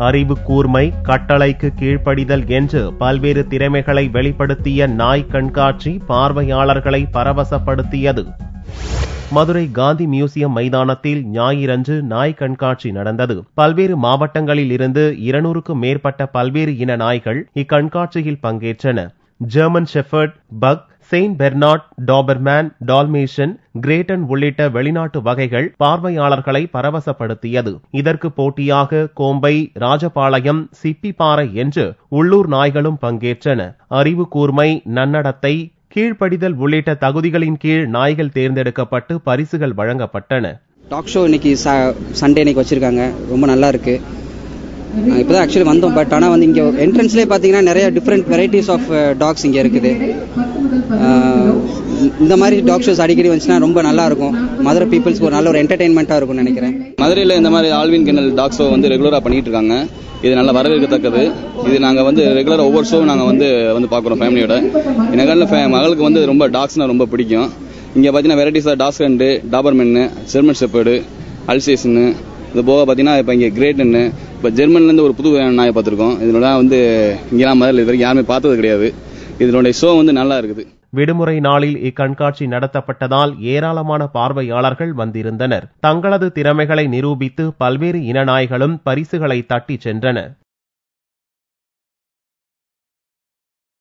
அறிவு கூர்மை கட்டளைக்கு கீழ்ப்படிதல் என்று பல்வேறு திறமைகளை வெளிப்படுத்திய நாய் கண்காட்சி பார்வையாளர்களை பரவசப்படுத்தியது மதுரை காந்தி மியூசியம் மைதானத்தில் ஞாயிறன்று நாய் கண்காட்சி நடந்தது பல்வேறு மாவட்டங்களில் இருந்து இருநூறுக்கும் மேற்பட்ட பல்வேறு இன நாய்கள் இக்கண்காட்சியில் பங்கேற்றன German shepherd pug Saint Bernard Dobermann Dalmatian great Dane உள்ளிட்ட வெளிநாட்டு வகைகள் பார்வையாளர்களை பரவசப்படுத்தியது இதற்கு போட்டியாக கோம்பை ராஜபாளையம் சிப்பிப்பாறை என்று உள்ளூர் நாய்களும் பங்கேற்றன அறிவு கூர்மை நன்னடத்தை கீழ்ப்படிதல் உள்ளிட்ட தகுதிகளின் கீழ் நாய்கள் தேர்ந்தெடுக்கப்பட்டு பரிசுகள் வழங்கப்பட்டன டாக் ஷோ இன்னைக்கு சண்டே இன்னைக்கு வச்சிருக்காங்க ரொம்ப நல்லா இருக்கு இப்போ தான் ஆக்சுவலி வந்தோம் பட் ஆனால் வந்து இங்கே என்ட்ரன்ஸ்லேயே பார்த்தீங்கன்னா நிறைய டிஃப்ரெண்ட் வெரைட்டிஸ் ஆஃப் டாக்ஸ் இங்கே இருக்குது அஹ், இந்த மாதிரி டாக் ஷோஸ் அடிக்கடி வந்துச்சுன்னா ரொம்ப நல்லா இருக்கும் மதுரை பீப்புள்ஸ்க்கு ஒரு நல்ல ஒரு என்டர்டைன்மெண்ட்டாக இருக்கும்னு நினைக்கிறேன் மதுரையில் இந்த மாதிரி ஆல்வின் கென்னல் டாக் ஷோ வந்து ரெகுலராக பண்ணிட்டு இருக்காங்க இது நல்ல வரவேற்கத்தக்கது இது நாங்கள் வந்து ரெகுலராக ஒவ்வொரு ஷோவும் நாங்கள் வந்து வந்து பார்க்குறோம் ஃபேமிலியோட எனக்கு ஃபே மகளுக்கு வந்து ரொம்ப டாக்ஸ்னா ரொம்ப பிடிக்கும் இங்கே பார்த்தீங்கன்னா வெரைட்டிஸ் ஆஃப் டாக்ஸ் கண்டு டாபர்மென்னு ஜெர்மன் ஷெப்பர்டு அல்சேஷனு இது போக பார்த்தீங்கன்னா இப்போ இங்கே கிரேட்டுன்னு இப்போ ஜெர்மன்லேருந்து ஒரு புது நாயை பார்த்துருக்கோம் இதனோட வந்து இங்கெல்லாம் முதல்ல இது வரைக்கும் யாருமே பார்த்தது கிடையாது இதனுடைய ஷோ வந்து நல்லா இருக்குது விடுமுறை நாளில் இக்கண்காட்சி நடத்தப்பட்டதால் ஏராளமான பார்வையாளர்கள் வந்திருந்தனர் தங்களது திறமைகளை நிரூபித்து பல்வேறு இன நாய்களும் பரிசுகளை தட்டிச் சென்றன